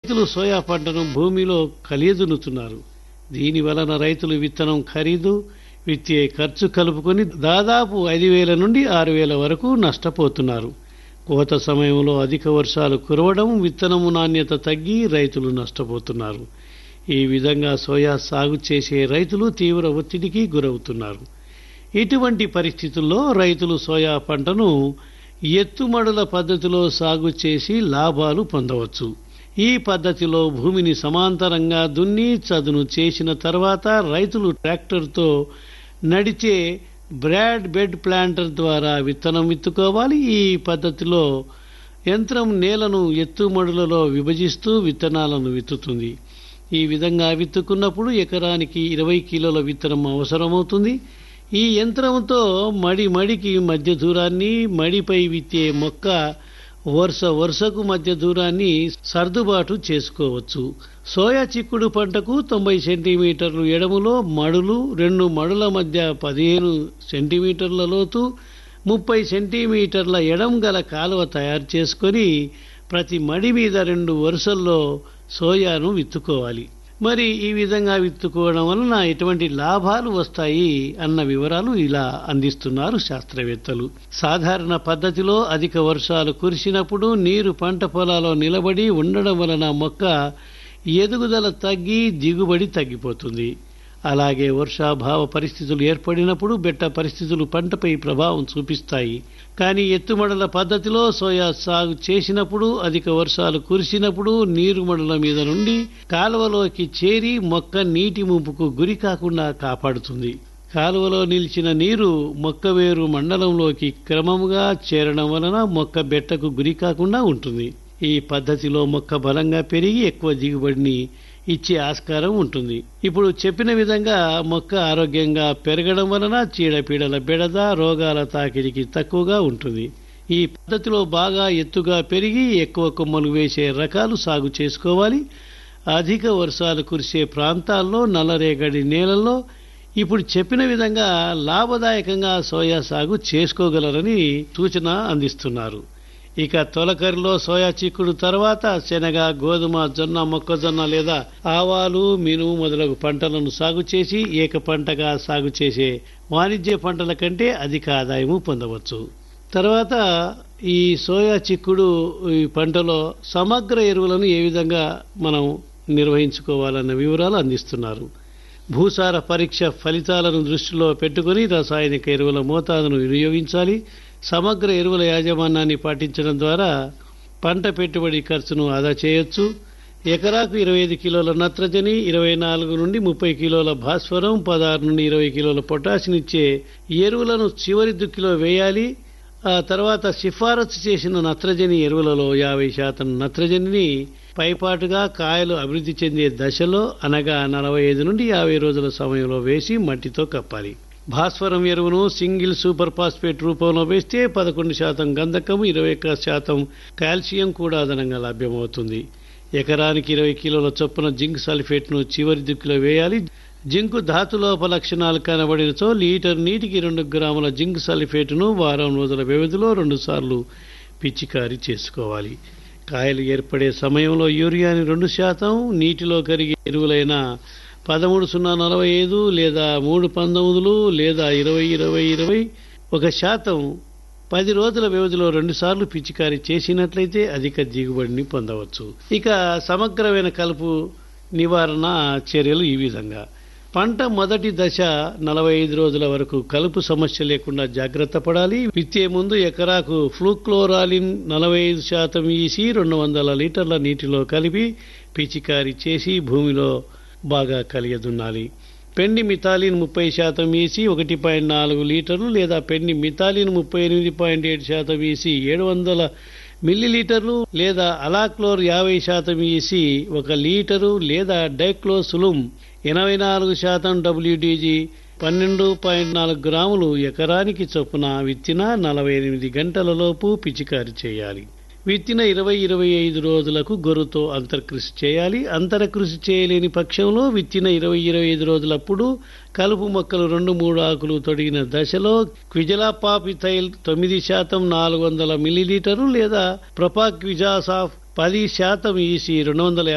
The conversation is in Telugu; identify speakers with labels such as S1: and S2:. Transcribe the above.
S1: రైతులు సోయా పంటను భూమిలో కలియదునుతున్నారు దీని వలన రైతులు విత్తనం ఖరీదు విత్తే ఖర్చు కలుపుకొని దాదాపు ఐదు వేల నుండి ఆరు వేల వరకు నష్టపోతున్నారు కోత సమయంలో అధిక వర్షాలు కురవడం విత్తనము నాణ్యత తగ్గి రైతులు నష్టపోతున్నారు ఈ విధంగా సోయా సాగు చేసే రైతులు తీవ్ర ఒత్తిడికి గురవుతున్నారు ఇటువంటి పరిస్థితుల్లో రైతులు సోయా పంటను ఎత్తుమడుల పద్ధతిలో సాగు చేసి లాభాలు పొందవచ్చు ఈ పద్ధతిలో భూమిని సమాంతరంగా దున్ని చదును చేసిన తర్వాత రైతులు ట్రాక్టర్తో నడిచే బ్రాడ్ బెడ్ ప్లాంటర్ ద్వారా విత్తనం విత్తుకోవాలి ఈ పద్ధతిలో యంత్రం నేలను ఎత్తుమడులలో విభజిస్తూ విత్తనాలను విత్తుతుంది ఈ విధంగా విత్తుకున్నప్పుడు ఎకరానికి ఇరవై కిలోల విత్తనం అవసరమవుతుంది ఈ యంత్రంతో మడి మడికి మధ్య దూరాన్ని మడిపై విత్తే మొక్క వరుస వరుసకు మధ్య దూరాన్ని సర్దుబాటు చేసుకోవచ్చు సోయా చిక్కుడు పంటకు తొంభై సెంటీమీటర్లు ఎడములో మడులు రెండు మడుల మధ్య పదిహేను సెంటీమీటర్ల లోతు ముప్పై సెంటీమీటర్ల ఎడం గల కాలువ తయారు చేసుకొని ప్రతి మడి మీద రెండు వరుసల్లో సోయాను విత్తుకోవాలి మరి ఈ విధంగా విత్తుకోవడం వలన ఎటువంటి లాభాలు వస్తాయి అన్న వివరాలు ఇలా అందిస్తున్నారు శాస్త్రవేత్తలు సాధారణ పద్ధతిలో అధిక వర్షాలు కురిసినప్పుడు నీరు పంట పొలాల్లో నిలబడి ఉండడం వలన మొక్క ఎదుగుదల తగ్గి దిగుబడి తగ్గిపోతుంది అలాగే వర్షాభావ పరిస్థితులు ఏర్పడినప్పుడు బెట్ట పరిస్థితులు పంటపై ప్రభావం చూపిస్తాయి కానీ ఎత్తుమడల పద్ధతిలో సోయా సాగు చేసినప్పుడు అధిక వర్షాలు కురిసినప్పుడు నీరు మడుల మీద నుండి కాలువలోకి చేరి మొక్క నీటి ముంపుకు గురి కాకుండా కాపాడుతుంది కాలువలో నిలిచిన నీరు మొక్క వేరు మండలంలోకి క్రమముగా చేరడం వలన మొక్క బెట్టకు గురి కాకుండా ఉంటుంది ఈ పద్ధతిలో మొక్క బలంగా పెరిగి ఎక్కువ దిగుబడిని ఇచ్చే ఆస్కారం ఉంటుంది ఇప్పుడు చెప్పిన విధంగా మొక్క ఆరోగ్యంగా పెరగడం వలన చీడపీడల బెడద రోగాల తాకిడికి తక్కువగా ఉంటుంది ఈ పద్ధతిలో బాగా ఎత్తుగా పెరిగి ఎక్కువ కొమ్మలు వేసే రకాలు సాగు చేసుకోవాలి అధిక వర్షాలు కురిసే ప్రాంతాల్లో నల్లరేగడి నేలల్లో ఇప్పుడు చెప్పిన విధంగా లాభదాయకంగా సోయా సాగు చేసుకోగలరని సూచన అందిస్తున్నారు ఇక తొలకరిలో సోయా చిక్కుడు తర్వాత శనగ గోధుమ జొన్న మొక్కజొన్న లేదా ఆవాలు మినుము మొదలగు పంటలను సాగు చేసి ఏక పంటగా సాగు చేసే వాణిజ్య పంటల కంటే అధిక ఆదాయము పొందవచ్చు తర్వాత ఈ సోయా చిక్కుడు ఈ పంటలో సమగ్ర ఎరువులను ఏ విధంగా మనం నిర్వహించుకోవాలన్న వివరాలు అందిస్తున్నారు భూసార పరీక్ష ఫలితాలను దృష్టిలో పెట్టుకుని రసాయనిక ఎరువుల మోతాదును వినియోగించాలి సమగ్ర ఎరువుల యాజమాన్యాన్ని పాటించడం ద్వారా పంట పెట్టుబడి ఖర్చును ఆదా చేయొచ్చు ఎకరాకు ఇరవై ఐదు కిలోల నత్రజని ఇరవై నాలుగు నుండి ముప్పై కిలోల భాస్వరం పదహారు నుండి ఇరవై కిలోల పొటాషినిచ్చే ఎరువులను చివరి దుక్కిలో వేయాలి ఆ తర్వాత సిఫారసు చేసిన నత్రజని ఎరువులలో యాభై శాతం నత్రజనిని పైపాటుగా కాయలు అభివృద్ధి చెందే దశలో అనగా నలభై ఐదు నుండి యాభై రోజుల సమయంలో వేసి మట్టితో కప్పాలి భాస్వరం ఎరువును సింగిల్ సూపర్ ఫాస్ఫేట్ రూపంలో వేస్తే పదకొండు శాతం గంధకం ఇరవై ఒక్క శాతం కాల్షియం కూడా అదనంగా లభ్యమవుతుంది ఎకరానికి ఇరవై కిలోల చొప్పున జింక్ సల్ఫేట్ను చివరి దిక్కులో వేయాలి జింకు ధాతులోప లక్షణాలు కనబడినచో లీటర్ నీటికి రెండు గ్రాముల జింక్ సల్ఫేట్ను వారం రోజుల వ్యవధిలో రెండుసార్లు పిచికారీ చేసుకోవాలి కాయలు ఏర్పడే సమయంలో యూరియాని రెండు శాతం నీటిలో కరిగే ఎరువులైన పదమూడు సున్నా నలభై ఐదు లేదా మూడు పంతొమ్మిదిలు లేదా ఇరవై ఇరవై ఇరవై ఒక శాతం పది రోజుల వ్యవధిలో రెండుసార్లు పిచికారీ చేసినట్లయితే అధిక దిగుబడిని పొందవచ్చు ఇక సమగ్రమైన కలుపు నివారణ చర్యలు ఈ విధంగా పంట మొదటి దశ నలభై ఐదు రోజుల వరకు కలుపు సమస్య లేకుండా జాగ్రత్త పడాలి విత్తే ముందు ఎకరాకు ఫ్లూక్లోరాలిన్ నలభై ఐదు శాతం ఈసి రెండు వందల లీటర్ల నీటిలో కలిపి పిచికారీ చేసి భూమిలో బాగా కలియదున్నాలి పెండి మిథాలిన్ ముప్పై శాతం వేసి ఒకటి పాయింట్ నాలుగు లీటర్లు లేదా పెండి మిథాలిన్ ముప్పై ఎనిమిది పాయింట్ ఏడు శాతం వేసి ఏడు వందల మిల్లీలీటర్లు లేదా అలాక్లోర్ యాభై శాతం వేసి ఒక లీటరు లేదా డైక్లోసులుం ఎనభై నాలుగు శాతం డబ్ల్యూడీజీ పన్నెండు పాయింట్ నాలుగు గ్రాములు ఎకరానికి చొప్పున విత్తిన నలభై ఎనిమిది గంటలలోపు పిచికారి చేయాలి విత్తిన ఇరవై ఇరవై ఐదు రోజులకు గొర్రుతో అంతర్కృషి చేయాలి అంతరకృషి చేయలేని పక్షంలో విత్తిన ఇరవై ఇరవై ఐదు రోజులప్పుడు కలుపు మొక్కలు రెండు మూడు ఆకులు తొడిగిన దశలో క్విజలాపాపిథైల్ తొమ్మిది శాతం నాలుగు వందల మిల్లీలీటరు లేదా ప్రొపాక్విజాసాఫ్ పది శాతం ఈసి రెండు వందల